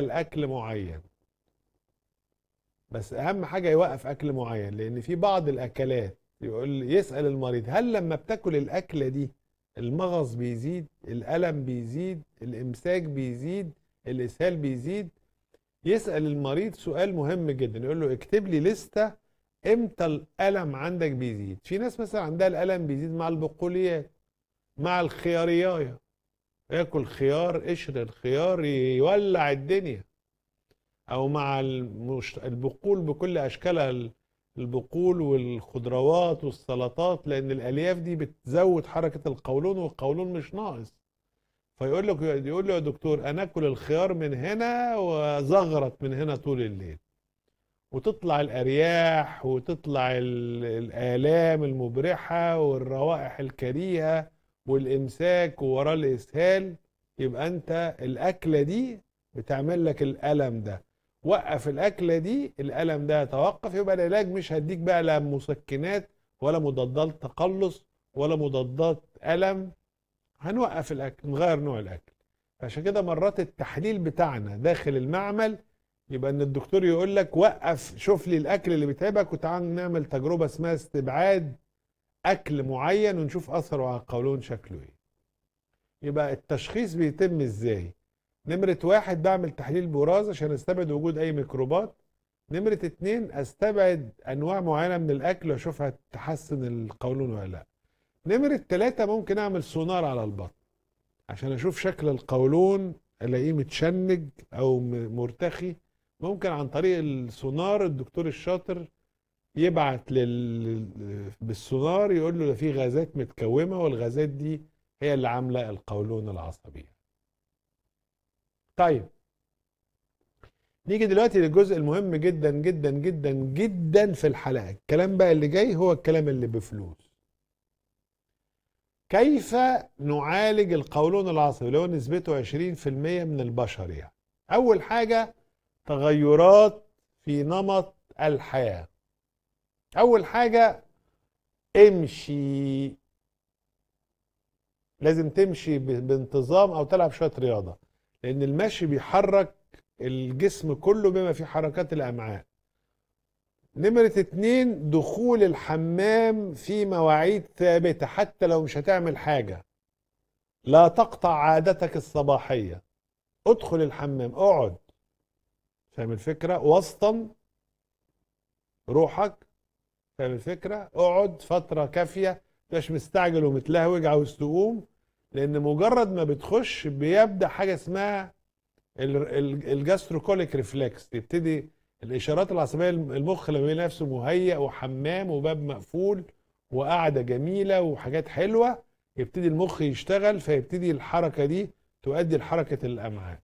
يبطل اكل معين بس اهم حاجه يوقف اكل معين لان في بعض الاكلات يقول يسال المريض هل لما بتاكل الاكله دي المغص بيزيد الالم بيزيد الامساك بيزيد الاسهال بيزيد يسال المريض سؤال مهم جدا يقول له اكتب لي لسته امتى الالم عندك بيزيد في ناس مثلا عندها الالم بيزيد مع البقوليات مع الخياريايه ياكل خيار قشر الخيار يولع الدنيا او مع المش... البقول بكل اشكالها ال- البقول والخضروات والسلطات لان الالياف دي بتزود حركه القولون والقولون مش ناقص فيقول لك يقول له يا دكتور انا اكل الخيار من هنا وزغرت من هنا طول الليل وتطلع الارياح وتطلع ال- الالام المبرحه والروائح الكريهه والامساك ووراه الاسهال يبقى انت الاكله دي بتعمل لك الالم ده وقف الاكله دي الالم ده يتوقف يبقى العلاج مش هديك بقى لا مسكنات ولا مضادات تقلص ولا مضادات الم هنوقف الاكل نغير نوع الاكل عشان كده مرات التحليل بتاعنا داخل المعمل يبقى ان الدكتور يقول لك وقف شوف لي الاكل اللي بيتعبك وتعال نعمل تجربه اسمها استبعاد اكل معين ونشوف اثره على القولون شكله ايه يبقى التشخيص بيتم ازاي نمرة واحد بعمل تحليل براز عشان استبعد وجود اي ميكروبات نمرة اتنين استبعد انواع معينة من الاكل واشوفها تحسن القولون ولا لا نمرة تلاتة ممكن اعمل سونار على البطن عشان اشوف شكل القولون الاقيه متشنج او م- مرتخي ممكن عن طريق السونار الدكتور الشاطر يبعت لل... بالسونار يقول له ده في غازات متكومة والغازات دي هي اللي عاملة القولون العصبي طيب نيجي دلوقتي للجزء المهم جدا جدا جدا جدا في الحلقة الكلام بقى اللي جاي هو الكلام اللي بفلوس كيف نعالج القولون العصبي اللي هو نسبته 20% من البشر يعني أول حاجة تغيرات في نمط الحياة أول حاجة امشي لازم تمشي ب- بانتظام أو تلعب شوية رياضة لأن المشي بيحرك الجسم كله بما في حركات الأمعاء نمرة اتنين دخول الحمام في مواعيد ثابتة حتى لو مش هتعمل حاجة لا تقطع عادتك الصباحية ادخل الحمام اقعد فاهم الفكرة وسطا روحك فاهم الفكرة اقعد فترة كافية مش مستعجل ومتلهوج عاوز تقوم لان مجرد ما بتخش بيبدأ حاجة اسمها ال- ال- الجاستروكوليك ريفلكس يبتدي الاشارات العصبيه المخ لما يلاقي نفسه مهيأ وحمام وباب مقفول وقعده جميله وحاجات حلوه يبتدي المخ يشتغل فيبتدي الحركه دي تؤدي لحركه الامعاء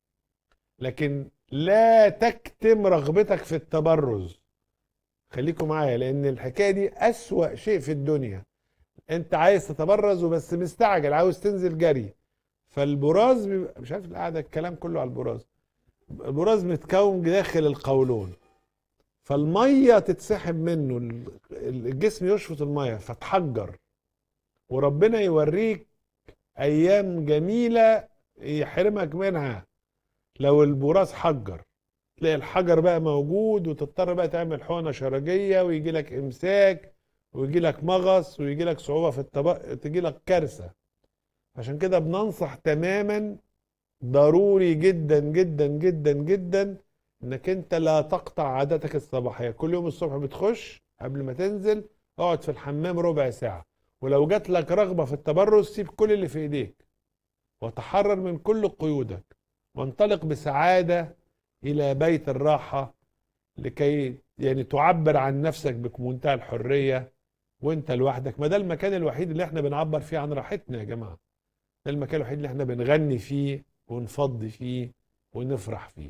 لكن لا تكتم رغبتك في التبرز خليكم معايا لان الحكايه دي اسوأ شيء في الدنيا انت عايز تتبرز وبس مستعجل عاوز تنزل جري فالبراز بيبقى مش عارف القعده الكلام كله على البراز البراز متكون داخل القولون فالميه تتسحب منه ال- الجسم يشفط الميه فتحجر وربنا يوريك ايام جميله يحرمك منها لو البراز حجر تلاقي الحجر بقى موجود وتضطر بقى تعمل حقنه شرجيه ويجي لك امساك ويجي لك مغص ويجي لك صعوبه في الطبق تجي لك كارثه عشان كده بننصح تماما ضروري جدا جدا جدا جدا انك انت لا تقطع عادتك الصباحيه كل يوم الصبح بتخش قبل ما تنزل اقعد في الحمام ربع ساعه ولو جات لك رغبه في التبرز سيب كل اللي في ايديك وتحرر من كل قيودك وانطلق بسعاده الى بيت الراحه لكي يعني تعبر عن نفسك بمنتهى الحريه وانت لوحدك ما ده المكان الوحيد اللي احنا بنعبر فيه عن راحتنا يا جماعه ده المكان الوحيد اللي احنا بنغني فيه ونفضي فيه ونفرح فيه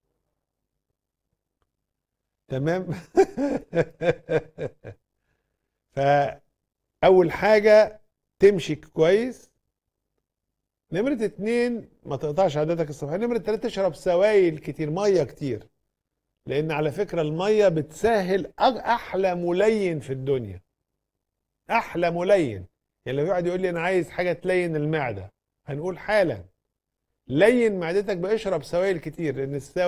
تمام فأول حاجة تمشي كويس نمرة اتنين ما تقطعش عاداتك الصباحية نمرة تلاتة تشرب سوائل كتير مية كتير لأن على فكرة المية بتسهل أج- أحلى ملين في الدنيا أحلى ملين يعني لو واحد يقول لي أنا عايز حاجة تلين المعدة هنقول حالا لين معدتك باشرب سوائل كتير لان السوائل